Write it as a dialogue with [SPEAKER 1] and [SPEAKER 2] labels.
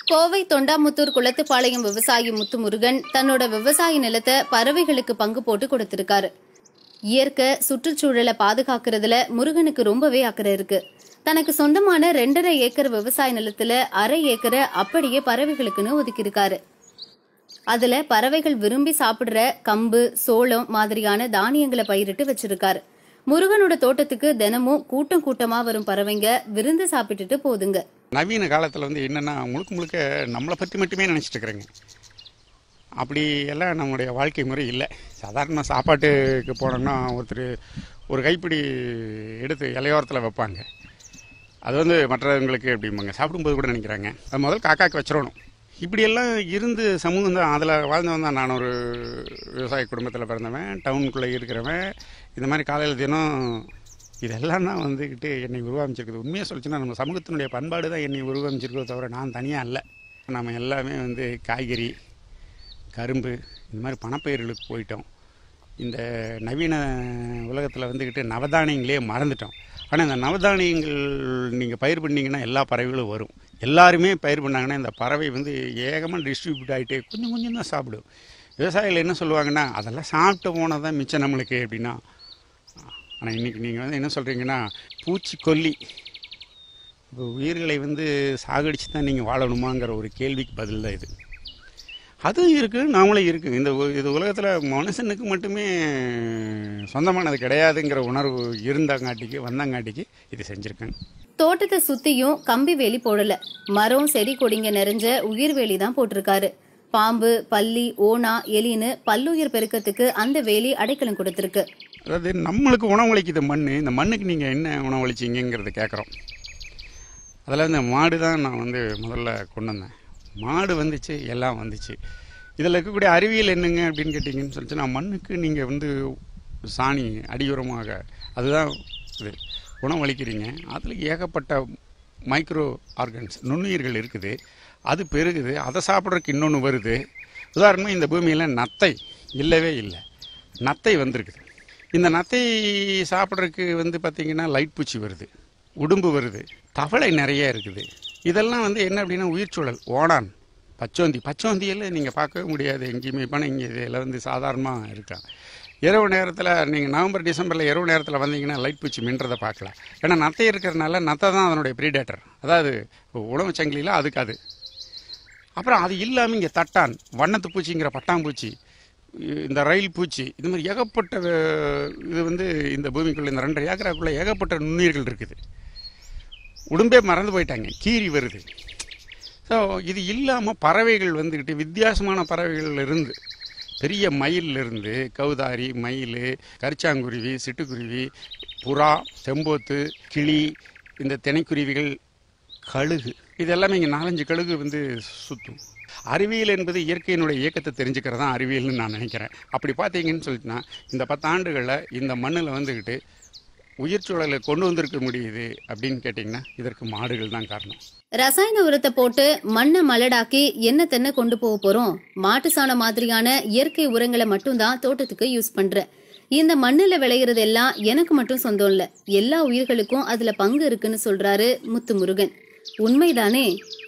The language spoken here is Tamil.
[SPEAKER 1] கோவை தொண்டாமுத்தூர் குளத்துப்பாளையம் விவசாயி முத்துமுருகன் தன்னோட விவசாய நிலத்தை பறவைகளுக்கு பங்கு போட்டு கொடுத்திருக்காரு இயற்கை சுற்றுச்சூழலை பாதுகாக்கிறதுல முருகனுக்கு ரொம்பவே அக்கறை இருக்கு தனக்கு சொந்தமான ரெண்டரை ஏக்கர் விவசாய நிலத்துல அரை ஏக்கரை அப்படியே பறவைகளுக்குன்னு ஒதுக்கியிருக்காரு அதுல பறவைகள் விரும்பி சாப்பிடுற கம்பு சோளம் மாதிரியான தானியங்களை பயிரிட்டு வச்சிருக்காரு முருகனோட தோட்டத்துக்கு தினமும் கூட்டம் கூட்டமா வரும் பறவைங்க விருந்து சாப்பிட்டுட்டு போதுங்க
[SPEAKER 2] நவீன காலத்தில் வந்து என்னென்னா முழுக்க முழுக்க நம்மளை பற்றி மட்டுமே நினச்சிட்டு இருக்கிறேங்க அப்படி எல்லாம் நம்முடைய வாழ்க்கை முறை இல்லை சாதாரண சாப்பாட்டுக்கு போனோம்னா ஒருத்தர் ஒரு கைப்பிடி எடுத்து இலையோரத்தில் வைப்பாங்க அது வந்து மற்றவங்களுக்கு அப்படிம்பாங்க சாப்பிடும்போது கூட நினைக்கிறாங்க அது முதல் காக்காக்கு வச்சிடணும் இப்படியெல்லாம் இருந்து சமூகம் தான் அதில் வாழ்ந்தவன் தான் நான் ஒரு விவசாய குடும்பத்தில் பிறந்தவன் டவுனுக்குள்ளே இருக்கிறவன் இந்த மாதிரி காலையில் தினம் இதெல்லாம் தான் வந்துக்கிட்டு என்னை உருவமைச்சிருக்குது உண்மையாக சொல்லிச்சுன்னா நம்ம சமூகத்தினுடைய பண்பாடு தான் என்னை உருவமைச்சிருக்கோ தவிர நான் தனியாக அல்ல நம்ம எல்லாமே வந்து காய்கறி கரும்பு இந்த மாதிரி பணப்பயிர்களுக்கு போயிட்டோம் இந்த நவீன உலகத்தில் வந்துக்கிட்டு நவதானியங்களே மறந்துட்டோம் ஆனால் இந்த நவதானியங்கள் நீங்கள் பயிர் பண்ணீங்கன்னா எல்லா பறவைகளும் வரும் எல்லாருமே பயிர் பண்ணாங்கன்னா இந்த பறவை வந்து ஏகமாக டிஸ்ட்ரிபியூட் ஆகிட்டு கொஞ்சம் கொஞ்சம் தான் சாப்பிடும் விவசாயிகள் என்ன சொல்லுவாங்கன்னா அதெல்லாம் சாப்பிட்டு போனால் தான் மிச்சம் நம்மளுக்கு அப்படின்னா ஆனால் இன்றைக்கி நீங்கள் வந்து என்ன சொல்கிறீங்கன்னா பூச்சிக்கொல்லி இப்போ உயிர்களை வந்து சாகடிச்சு தான் நீங்கள் வாழணுமாங்கிற ஒரு கேள்விக்கு பதில் தான் இது அதுவும் இருக்குது நாமளும் இருக்குது இந்த உ- இது உலகத்தில் மனுஷனுக்கு மட்டுமே சொந்தமானது கிடையாதுங்கிற உணர்வு இருந்தாங்காட்டிக்கு வந்தாங்காட்டிக்கு இது செஞ்சுருக்கேன்
[SPEAKER 1] தோட்டத்தை சுத்தியும் கம்பி வேலி போடல மரம் செடி கொடிங்க நிறைஞ்ச உயிர் வேலி தான் போட்டிருக்காரு பாம்பு பல்லி ஓனா எலின்னு பல்லுயிர் பெருக்கத்துக்கு அந்த வேலி அடைக்கலம் கொடுத்திருக்கு
[SPEAKER 2] அதாவது நம்மளுக்கு உணவளிக்குது மண் இந்த மண்ணுக்கு நீங்கள் என்ன உணவளிச்சிங்கிறத கேட்குறோம் அதில் இந்த மாடு தான் நான் வந்து முதல்ல கொண்டு வந்தேன் மாடு வந்துச்சு எல்லாம் வந்துச்சு இதில் இருக்கக்கூடிய அறிவியல் என்னங்க அப்படின்னு கேட்டிங்கன்னு சொல்லிச்சுன்னா மண்ணுக்கு நீங்கள் வந்து சாணி அடியுரமாக அதுதான் இது உணவளிக்கிறீங்க அதில் ஏகப்பட்ட மைக்ரோ ஆர்கன்ஸ் நுண்ணுயிர்கள் இருக்குது அது பெருகுது அதை சாப்பிட்றதுக்கு இன்னொன்று வருது உதாரணமாக இந்த பூமியில் நத்தை இல்லவே இல்லை நத்தை வந்திருக்குது இந்த நத்தை சாப்பிட்றதுக்கு வந்து பார்த்திங்கன்னா லைட் பூச்சி வருது உடும்பு வருது தவளை நிறைய இருக்குது இதெல்லாம் வந்து என்ன அப்படின்னா உயிர்ச்சூழல் ஓடான் பச்சோந்தி பச்சோந்தியில் நீங்கள் பார்க்கவே முடியாது எங்கேயுமே இப்போ இங்கே இதில் வந்து சாதாரணமாக இருக்கான் இரவு நேரத்தில் நீங்கள் நவம்பர் டிசம்பரில் இரவு நேரத்தில் வந்தீங்கன்னா லைட் பூச்சி மின்றதை பார்க்கலாம் ஏன்னா நத்தை இருக்கிறனால நத்தை தான் அதனுடைய ப்ரீடேட்டர் அதாவது உணவு சங்கிலியில் அதுக்கு அது அப்புறம் அது இல்லாமல் இங்கே தட்டான் வண்ணத்து பூச்சிங்கிற பட்டாம்பூச்சி இந்த ரயில் பூச்சி இது மாதிரி ஏகப்பட்ட அஹ், இது வந்து இந்த பூமிக்குள்ள இந்த ரெண்டரை ஏக்கராக்குள்ள ஏகப்பட்ட நுண்ணுயிர்கள் இருக்குது உடம்பே மறந்து போயிட்டாங்க கீரி வருது ஸோ இது இல்லாமல் பறவைகள் வந்துக்கிட்டு வித்தியாசமான பறவைகள் இருந்து பெரிய மயில்ல இருந்து கௌதாரி மயில் கரிச்சாங்குருவி சிட்டுக்குருவி புறா செம்போத்து கிளி இந்த தினைக்குருவிகள் கழுகு இது எல்லாமே இங்கே நாலஞ்சு கழுகு வந்து சுற்றும் அறிவியல் என்பது இயற்கையினுடைய இயக்கத்தை தெரிஞ்சுக்கிறது தான் அறிவியல்னு நான் நினைக்கிறேன் அப்படி பார்த்தீங்கன்னு சொல்லிட்டுனா இந்த பத்தாண்டுகளில் இந்த மண்ணில் வந்துக்கிட்டு உயிர் சூழலை கொண்டு வந்திருக்க முடியுது அப்படின்னு கேட்டிங்கன்னா இதற்கு மாடுகள் தான் காரணம்
[SPEAKER 1] ரசாயன உரத்தை போட்டு மண்ணை மலடாக்கி என்ன தென்னை கொண்டு போக போறோம் மாட்டு சாணம் மாதிரியான இயற்கை உரங்களை மட்டும்தான் தோட்டத்துக்கு யூஸ் பண்றேன் இந்த மண்ணுல விளையிறது எல்லாம் எனக்கு மட்டும் சொந்தம் இல்ல எல்லா உயிர்களுக்கும் அதுல பங்கு இருக்குன்னு சொல்றாரு முத்துமுருகன் உண்மைதானே